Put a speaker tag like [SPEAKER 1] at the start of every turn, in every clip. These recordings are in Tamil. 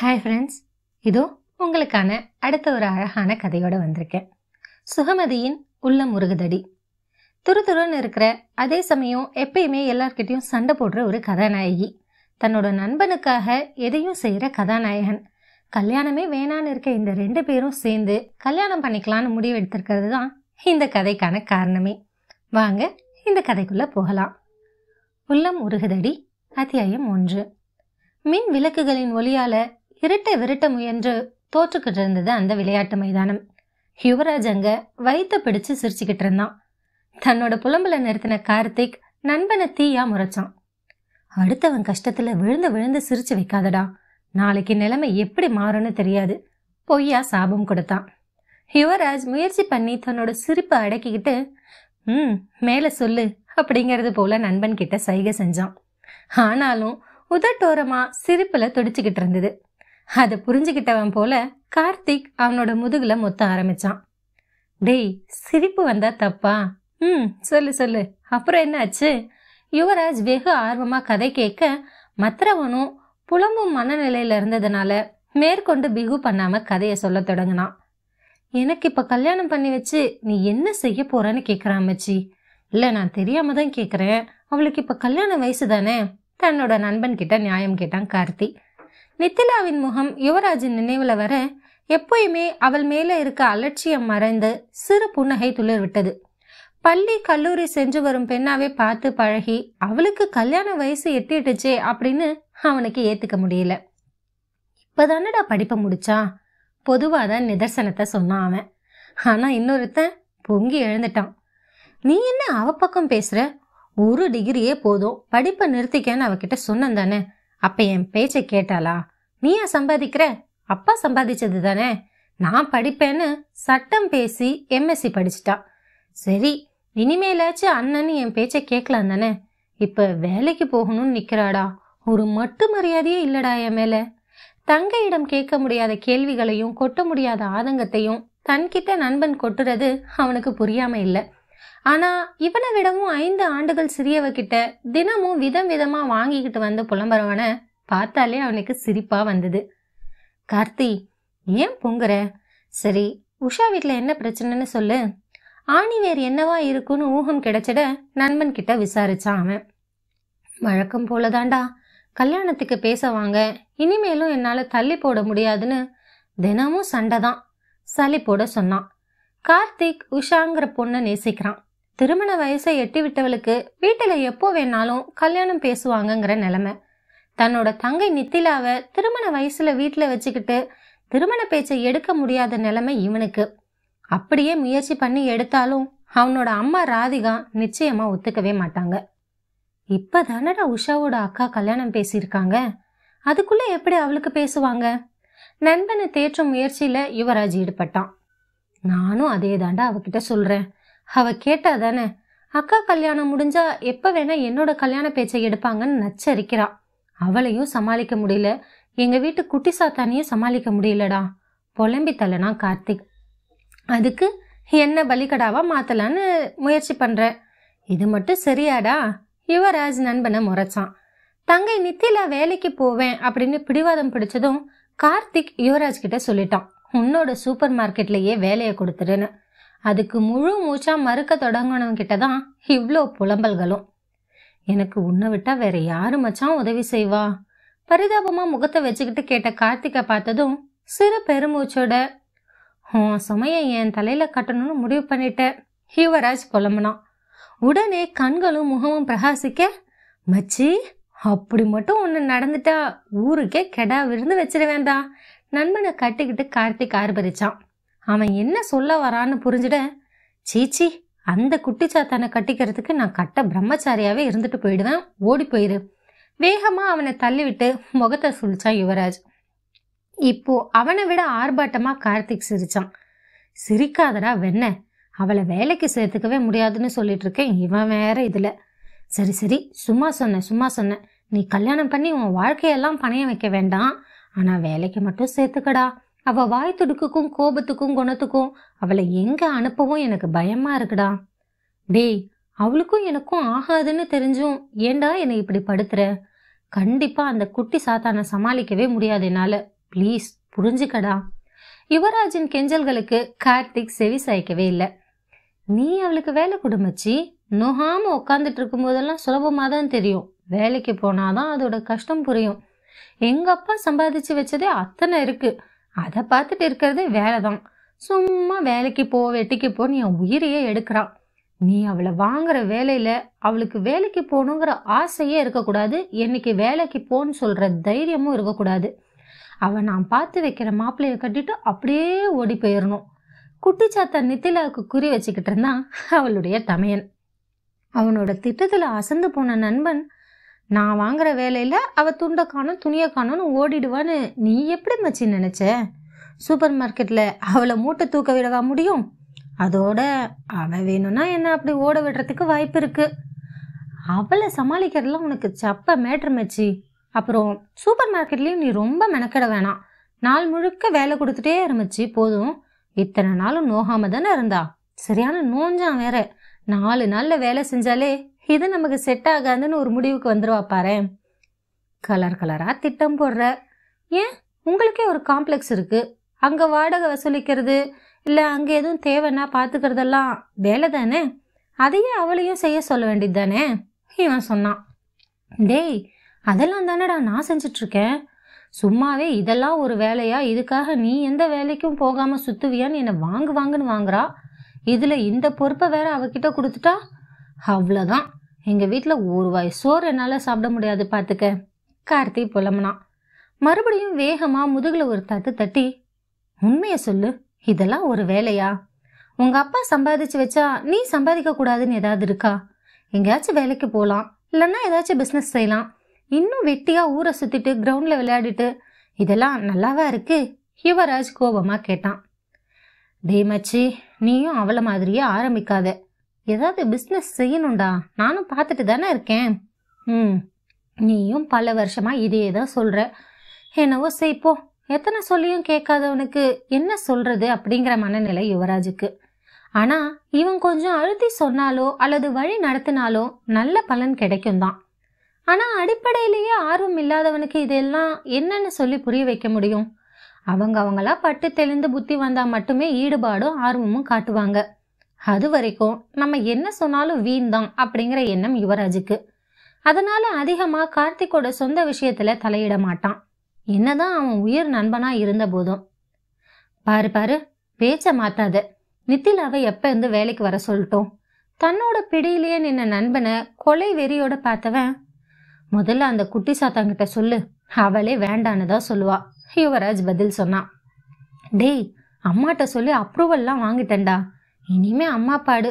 [SPEAKER 1] ஹாய் ஃப்ரெண்ட்ஸ் இதோ உங்களுக்கான அடுத்த ஒரு அழகான கதையோட வந்திருக்கேன் சுகமதியின் உள்ளம் முருகுதடி துரு துருன்னு இருக்கிற அதே சமயம் எப்பயுமே எல்லார்கிட்டயும் சண்டை போடுற ஒரு கதாநாயகி தன்னோட நண்பனுக்காக எதையும் செய்யற கதாநாயகன் கல்யாணமே வேணான்னு இருக்க இந்த ரெண்டு பேரும் சேர்ந்து கல்யாணம் பண்ணிக்கலாம்னு முடிவு எடுத்திருக்கிறது தான் இந்த கதைக்கான காரணமே வாங்க இந்த கதைக்குள்ள போகலாம் உள்ளம் உருகுதடி அத்தியாயம் ஒன்று மின் விளக்குகளின் ஒளியால இருட்டை விரட்ட முயன்று தோற்றுக்கிட்டு இருந்தது அந்த விளையாட்டு மைதானம் யுவராஜ் அங்க வயித்த பிடிச்சு சிரிச்சுக்கிட்டு இருந்தான் தன்னோட புலம்புல நிறுத்தின கார்த்திக் நண்பனை தீயா முறைச்சான் அடுத்தவன் கஷ்டத்துல விழுந்து விழுந்து சிரிச்சு வைக்காதடா நாளைக்கு நிலைமை எப்படி மாறும்னு தெரியாது பொய்யா சாபம் கொடுத்தான் யுவராஜ் முயற்சி பண்ணி தன்னோட சிரிப்பை அடக்கிக்கிட்டு ம் மேல சொல்லு அப்படிங்கறது போல நண்பன் கிட்ட சைகை செஞ்சான் ஆனாலும் உதட்டோரமா சிரிப்புல துடிச்சுக்கிட்டு இருந்தது அதை புரிஞ்சுக்கிட்டவன் போல கார்த்திக் அவனோட முதுகுல மொத்த ஆரம்பிச்சான் டேய் சிரிப்பு வந்தா தப்பா ம் சொல்லு சொல்லு அப்புறம் என்ன ஆச்சு யுவராஜ் வெகு ஆர்வமா கதை கேட்க மற்றவனும் புலம்பும் மனநிலையில இருந்ததுனால மேற்கொண்டு பிகு பண்ணாம கதைய சொல்ல தொடங்கினான் எனக்கு இப்ப கல்யாணம் பண்ணி வச்சு நீ என்ன செய்ய போறன்னு கேக்குறான் அம்மச்சி இல்ல நான் தெரியாம தான் கேக்குறேன் அவளுக்கு இப்ப கல்யாண வயசு தானே தன்னோட நண்பன் கிட்ட நியாயம் கேட்டான் கார்த்தி நித்திலாவின் முகம் யுவராஜின் நினைவுல வர எப்பயுமே அவள் மேல இருக்க அலட்சியம் மறைந்து சிறு புன்னகை துளிர் விட்டது பள்ளி கல்லூரி சென்று வரும் பெண்ணாவே பார்த்து பழகி அவளுக்கு கல்யாண வயசு எட்டிட்டுச்சே அப்படின்னு அவனுக்கு ஏத்துக்க முடியல இப்பதானடா படிப்பை முடிச்சா பொதுவாதான் நிதர்சனத்தை சொன்னான் அவன் ஆனா இன்னொருத்தன் பொங்கி எழுந்துட்டான் நீ என்ன அவ பக்கம் பேசுற ஒரு டிகிரியே போதும் படிப்பை நிறுத்திக்கன்னு அவகிட்ட சொன்னேன் தானே அப்ப என் பேச்சை கேட்டாளா நீயா சம்பாதிக்கிற அப்பா சம்பாதிச்சது தானே நான் படிப்பேன்னு சட்டம் பேசி எம்எஸ்சி படிச்சிட்டா சரி இனிமேலாச்சும் அண்ணன் என் பேச்சை கேட்கலாம் தானே இப்ப வேலைக்கு போகணும்னு நிக்கிறாடா ஒரு மட்டு மரியாதையே இல்லடா என் மேல தங்கையிடம் கேட்க முடியாத கேள்விகளையும் கொட்ட முடியாத ஆதங்கத்தையும் தன்கிட்ட நண்பன் கொட்டுறது அவனுக்கு புரியாம இல்ல ஆனா இவனை விடவும் ஐந்து ஆண்டுகள் சிறியவ கிட்ட தினமும் விதம் விதமா வாங்கிக்கிட்டு வந்து புலம்புறவனை பார்த்தாலே அவனுக்கு சிரிப்பா வந்தது கார்த்தி ஏன் பொங்குற சரி உஷா வீட்ல என்ன பிரச்சனைன்னு சொல்லு ஆணிவேர் என்னவா இருக்குன்னு ஊகம் கிடைச்சிட நண்பன் கிட்ட விசாரிச்சான் அவன் வழக்கம் போலதாண்டா கல்யாணத்துக்கு பேச வாங்க இனிமேலும் என்னால தள்ளி போட முடியாதுன்னு தினமும் சண்டை தான் சளி போட சொன்னான் கார்த்திக் உஷாங்கிற பொண்ணை நேசிக்கிறான் திருமண வயசை எட்டி விட்டவளுக்கு வீட்டுல எப்போ வேணாலும் கல்யாணம் பேசுவாங்கங்கிற நிலைமை தன்னோட தங்கை நித்திலாவை திருமண வயசுல வீட்டுல வச்சுக்கிட்டு திருமண பேச்சை எடுக்க முடியாத நிலைமை இவனுக்கு அப்படியே முயற்சி பண்ணி எடுத்தாலும் அவனோட அம்மா ராதிகா நிச்சயமா ஒத்துக்கவே மாட்டாங்க இப்பதானடா உஷாவோட அக்கா கல்யாணம் பேசியிருக்காங்க அதுக்குள்ள எப்படி அவளுக்கு பேசுவாங்க நண்பனை தேற்றும் முயற்சியில யுவராஜ் ஈடுபட்டான் நானும் அதே தாண்டா அவகிட்ட சொல்றேன் அவ கேட்டா தானே அக்கா கல்யாணம் முடிஞ்சா எப்ப வேணா என்னோட கல்யாண பேச்சை எடுப்பாங்கன்னு நச்சரிக்கிறா அவளையும் சமாளிக்க முடியல எங்க வீட்டு குட்டி சாத்தானையும் சமாளிக்க முடியலடா புலம்பி தள்ளனா கார்த்திக் அதுக்கு என்ன பலிகடாவா மாத்தலான்னு முயற்சி பண்ற இது மட்டும் சரியாடா யுவராஜ் நண்பனை முறைச்சான் தங்கை நித்திலா வேலைக்கு போவேன் அப்படின்னு பிடிவாதம் பிடிச்சதும் கார்த்திக் யுவராஜ் கிட்ட சொல்லிட்டான் உன்னோட சூப்பர் மார்க்கெட்லயே வேலையை கொடுத்துருன்னு அதுக்கு முழு மூச்சா மறுக்க தொடங்கினவங்க கிட்ட தான் இவ்வளோ புலம்பல்களும் எனக்கு உன்னை விட்டா வேற யாரு மச்சான் உதவி செய்வா பரிதாபமா முகத்தை வச்சுக்கிட்டு கேட்ட கார்த்திகை பார்த்ததும் சிறு பெருமூச்சோட உன் சுமைய என் தலையில கட்டணும்னு முடிவு பண்ணிட்டேன் யுவராஜ் புலம்புனான் உடனே கண்களும் முகமும் பிரகாசிக்க மச்சி அப்படி மட்டும் ஒன்று நடந்துட்டா ஊருக்கே கெடா விருந்து வச்சிட வேண்டாம் நண்பனை கட்டிக்கிட்டு கார்த்திக் ஆர்ப்பரிச்சான் அவன் என்ன சொல்ல வரான்னு புரிஞ்சுட சீச்சி அந்த குட்டிச்சாத்தானை கட்டிக்கிறதுக்கு நான் கட்ட பிரம்மச்சாரியாவே இருந்துட்டு போயிடுவேன் ஓடி போயிரு வேகமா அவனை தள்ளிவிட்டு முகத்தை சுழிச்சான் யுவராஜ் இப்போ அவனை விட ஆர்ப்பாட்டமா கார்த்திக் சிரிச்சான் சிரிக்காதடா வெண்ண அவளை வேலைக்கு சேர்த்துக்கவே முடியாதுன்னு சொல்லிட்டு இருக்கேன் இவன் வேற இதுல சரி சரி சும்மா சொன்னேன் சும்மா சொன்னேன் நீ கல்யாணம் பண்ணி உன் வாழ்க்கையெல்லாம் பணையம் வைக்க வேண்டாம் ஆனா வேலைக்கு மட்டும் சேர்த்துக்கடா அவ வாய் துடுக்குக்கும் கோபத்துக்கும் குணத்துக்கும் அவளை எங்க அனுப்பவும் எனக்கு பயமா இருக்குடா டேய் அவளுக்கும் எனக்கும் ஆகாதுன்னு தெரிஞ்சும் ஏண்டா என்னை இப்படி படுத்துற கண்டிப்பா அந்த குட்டி சாத்தானை சமாளிக்கவே முடியாது என்னால ப்ளீஸ் புரிஞ்சுக்கடா யுவராஜின் கெஞ்சல்களுக்கு கார்த்திக் செவி சாய்க்கவே இல்லை நீ அவளுக்கு வேலை கொடு மச்சி நோகாம உட்காந்துட்டு இருக்கும் போதெல்லாம் சுலபமா தான் தெரியும் வேலைக்கு போனாதான் அதோட கஷ்டம் புரியும் எங்க அப்பா சம்பாதிச்சு வச்சதே அத்தனை இருக்கு அதை பார்த்துட்டு இருக்கிறதே வேலை தான் சும்மா வேலைக்கு போ வெட்டிக்கு போ நீ என் உயிரையே எடுக்கிறான் நீ அவளை வாங்குற வேலையில அவளுக்கு வேலைக்கு போகணுங்கிற ஆசையே இருக்கக்கூடாது என்னைக்கு வேலைக்கு போன்னு சொல்ற தைரியமும் இருக்கக்கூடாது அவன் நான் பார்த்து வைக்கிற மாப்பிள்ளைய கட்டிட்டு அப்படியே ஓடி போயிடணும் குட்டிச்சாத்தா நித்திலாவுக்கு குறி வச்சுக்கிட்டு இருந்தான் அவளுடைய தமையன் அவனோட திட்டத்துல அசந்து போன நண்பன் நான் வாங்குற வேலையில அவ துண்டை காணும் துணியை காணும்னு ஓடிடுவான்னு நீ எப்படி மச்சி நினைச்ச சூப்பர் மார்க்கெட்ல அவளை மூட்டை தூக்க விடவா முடியும் அதோட அவ வேணும்னா என்ன அப்படி ஓட விடுறதுக்கு வாய்ப்பு இருக்கு அவளை சமாளிக்கிறதுலாம் உனக்கு சப்ப மேட்ரு மச்சி அப்புறம் சூப்பர் மார்க்கெட்லயும் நீ ரொம்ப மெனக்கெட வேணாம் நாள் முழுக்க வேலை கொடுத்துட்டே இருந்துச்சு போதும் இத்தனை நாளும் நோகாம தானே இருந்தா சரியான நோஞ்சான் வேற நாலு நாள்ல வேலை செஞ்சாலே இது நமக்கு செட் ஆகாதுன்னு ஒரு முடிவுக்கு வந்துருவா பாரு கலர் கலரா திட்டம் போடுற ஏன் உங்களுக்கே ஒரு காம்ப்ளெக்ஸ் இருக்கு அங்க வாடகை வசூலிக்கிறது இல்ல அங்க எதுவும் தேவைன்னா பாத்துக்கிறதெல்லாம் வேலை தானே அதையே அவளையும் செய்ய சொல்ல வேண்டியது தானே இவன் சொன்னான் டேய் அதெல்லாம் தானடா நான் செஞ்சுட்டு இருக்கேன் சும்மாவே இதெல்லாம் ஒரு வேலையா இதுக்காக நீ எந்த வேலைக்கும் போகாம சுத்துவியான்னு என்னை வாங்கு வாங்குன்னு வாங்குறா இதுல இந்த பொறுப்பை வேற அவகிட்ட கொடுத்துட்டா அவ்வளோதான் எங்க வீட்ல ஒரு வாய் சோறு என்னால சாப்பிட முடியாது பாத்துக்க கார்த்தி புலம்புனான் மறுபடியும் வேகமா முதுகுல ஒரு தட்டு தட்டி உண்மையை சொல்லு இதெல்லாம் ஒரு வேலையா உங்க அப்பா சம்பாதிச்சு வச்சா நீ சம்பாதிக்க கூடாதுன்னு ஏதாவது இருக்கா எங்கேயாச்சும் வேலைக்கு போகலாம் இல்லைன்னா ஏதாச்சும் பிஸ்னஸ் செய்யலாம் இன்னும் வெட்டியா ஊரை சுத்திட்டு கிரவுண்ட்ல விளையாடிட்டு இதெல்லாம் நல்லாவா இருக்கு யுவராஜ் கோபமா கேட்டான் டே மச்சி நீயும் அவளை மாதிரியே ஆரம்பிக்காத ஏதாவது பிஸ்னஸ் செய்யணும்டா நானும் பார்த்துட்டு தானே இருக்கேன் ம் நீயும் பல வருஷமா இதையே தான் சொல்ற என்னவோ செய்ப்போ எத்தனை சொல்லியும் கேட்காதவனுக்கு என்ன சொல்றது அப்படிங்கிற மனநிலை யுவராஜுக்கு ஆனா இவன் கொஞ்சம் அழுத்தி சொன்னாலோ அல்லது வழி நடத்தினாலோ நல்ல பலன் கிடைக்கும் தான் ஆனா அடிப்படையிலேயே ஆர்வம் இல்லாதவனுக்கு இதெல்லாம் என்னன்னு சொல்லி புரிய வைக்க முடியும் அவங்க அவங்களா பட்டு தெளிந்து புத்தி வந்தா மட்டுமே ஈடுபாடும் ஆர்வமும் காட்டுவாங்க அது வரைக்கும் நம்ம என்ன சொன்னாலும் வீண் தான் அப்படிங்கிற எண்ணம் யுவராஜுக்கு அதனால அதிகமா கார்த்திக்கோட சொந்த விஷயத்துல தலையிட மாட்டான் என்னதான் அவன் உயிர் நண்பனா இருந்த போதும் பாரு பாரு பேச்ச மாத்தாத நித்திலாவை எப்ப இருந்து வேலைக்கு வர சொல்லட்டும் தன்னோட பிடியிலேயே நின்ன நண்பனை கொலை வெறியோட பார்த்தவன் முதல்ல அந்த குட்டி சாத்தாங்கிட்ட சொல்லு அவளே வேண்டான்னு தான் சொல்லுவா யுவராஜ் பதில் சொன்னான் டேய் அம்மாட்ட சொல்லி அப்ரூவல்லாம் வாங்கிட்டேன்டா இனிமே அம்மா பாடு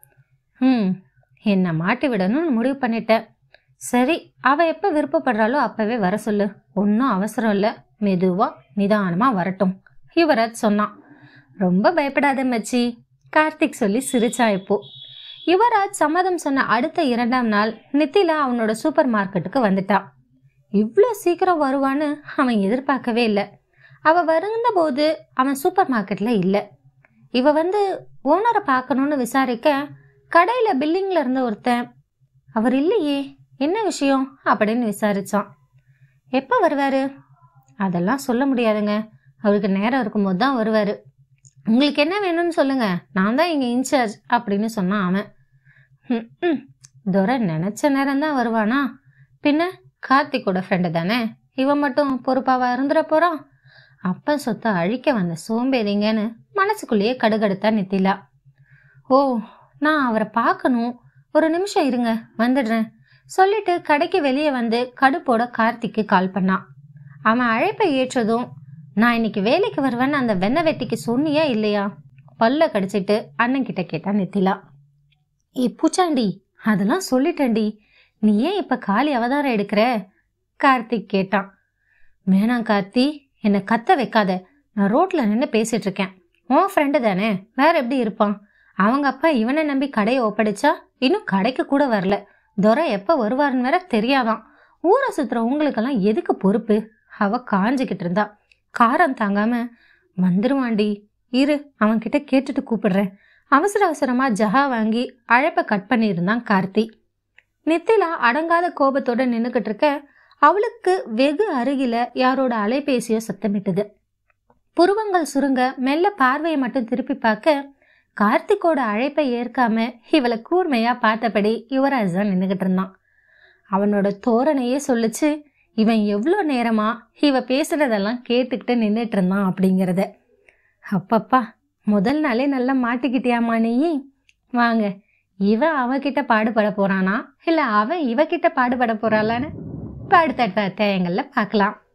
[SPEAKER 1] ம் என்னை மாட்டி விடணும்னு முடிவு பண்ணிட்டேன் சரி அவ எப்ப விருப்பப்படுறாளோ அப்பவே வர சொல்லு ஒன்றும் அவசரம் இல்லை மெதுவா நிதானமா வரட்டும் யுவராஜ் சொன்னான் ரொம்ப பயப்படாத மச்சி கார்த்திக் சொல்லி சிரிச்சான் இப்போ யுவராஜ் சம்மதம் சொன்ன அடுத்த இரண்டாம் நாள் நித்திலா அவனோட சூப்பர் மார்க்கெட்டுக்கு வந்துட்டான் இவ்வளோ சீக்கிரம் வருவான்னு அவன் எதிர்பார்க்கவே இல்லை அவ வருந்த போது அவன் சூப்பர் மார்க்கெட்ல இல்லை இவ வந்து ஓனரை பார்க்கணும்னு விசாரிக்க கடையில பில்லிங்ல இருந்த ஒருத்தன் அவர் இல்லையே என்ன விஷயம் அப்படின்னு விசாரிச்சான் எப்போ வருவாரு அதெல்லாம் சொல்ல முடியாதுங்க அவருக்கு நேரம் இருக்கும்போது தான் வருவாரு உங்களுக்கு என்ன வேணும்னு சொல்லுங்க நான் தான் இங்க இன்சார்ஜ் அப்படின்னு சொன்னான் அவன் ம், ம் துரை நினைச்ச நேரம் தான் வருவானா பின்ன கார்த்திக்கோட ஃப்ரெண்டு தானே இவன் மட்டும் பொறுப்பாவா இருந்துட போறான் அப்ப சொத்தை அழிக்க வந்த சோம்பேறிங்கன்னு மனசுக்குள்ளேயே கடுகடுத்தா நித்திலா ஓ நான் அவரை பார்க்கணும் ஒரு நிமிஷம் இருங்க வந்துடுறேன் சொல்லிட்டு கடைக்கு வெளியே வந்து கடுப்போட கார்த்திக்கு கால் பண்ணான் அவன் அழைப்பை ஏற்றதும் நான் இன்னைக்கு வேலைக்கு வருவேன்னு அந்த வெண்ணெய் வெட்டிக்கு சொன்னியா இல்லையா பல்ல கடிச்சிட்டு அண்ணன் கிட்ட கேட்டா நித்திலா ஏ பூச்சாண்டி அதெல்லாம் சொல்லிட்டேன்டி நீ ஏன் இப்ப காலி அவதாரம் எடுக்கிற கார்த்திக் கேட்டான் வேணாம் கார்த்தி என்னை கத்த வைக்காத நான் ரோட்ல நின்று பேசிட்டு இருக்கேன் உன் ஃப்ரெண்டு தானே வேற எப்படி இருப்பான் அவங்க அப்பா இவனை நம்பி கடையை ஒப்படைச்சா இன்னும் கடைக்கு கூட வரல துரை எப்ப வருவாருன்னு வேற தெரியாதான் ஊரை சுத்துற உங்களுக்கெல்லாம் எதுக்கு பொறுப்பு அவ காஞ்சிக்கிட்டு இருந்தா காரம் தாங்காம வந்துருவாண்டி இரு அவன்கிட்ட கேட்டுட்டு கூப்பிடுறேன் அவசர அவசரமா ஜஹா வாங்கி அழைப்பை கட் பண்ணியிருந்தான் கார்த்தி நித்திலா அடங்காத கோபத்தோட நின்னுக்கிட்டு இருக்க அவளுக்கு வெகு அருகில யாரோட அலைபேசியோ சத்தமிட்டது புருவங்கள் சுருங்க மெல்ல பார்வையை மட்டும் திருப்பி பார்க்க கார்த்திக்கோட அழைப்பை ஏற்காம இவளை கூர்மையா பார்த்தபடி யுவராஜ் தான் நின்றுகிட்டு இருந்தான் அவனோட தோரணையே சொல்லுச்சு இவன் எவ்வளோ நேரமா இவ பேசுறதெல்லாம் கேட்டுக்கிட்டு நின்றுட்டு இருந்தான் அப்படிங்கிறத அப்பப்பா முதல் நாளே நல்லா மாட்டிக்கிட்டியாமா நீ வாங்க இவன் அவகிட்ட பாடுபட போறானா இல்ல அவன் இவகிட்ட பாடுபட போறாளான்னு இப்ப அடுத்த அத்தியாயங்கள்ல பார்க்கலாம்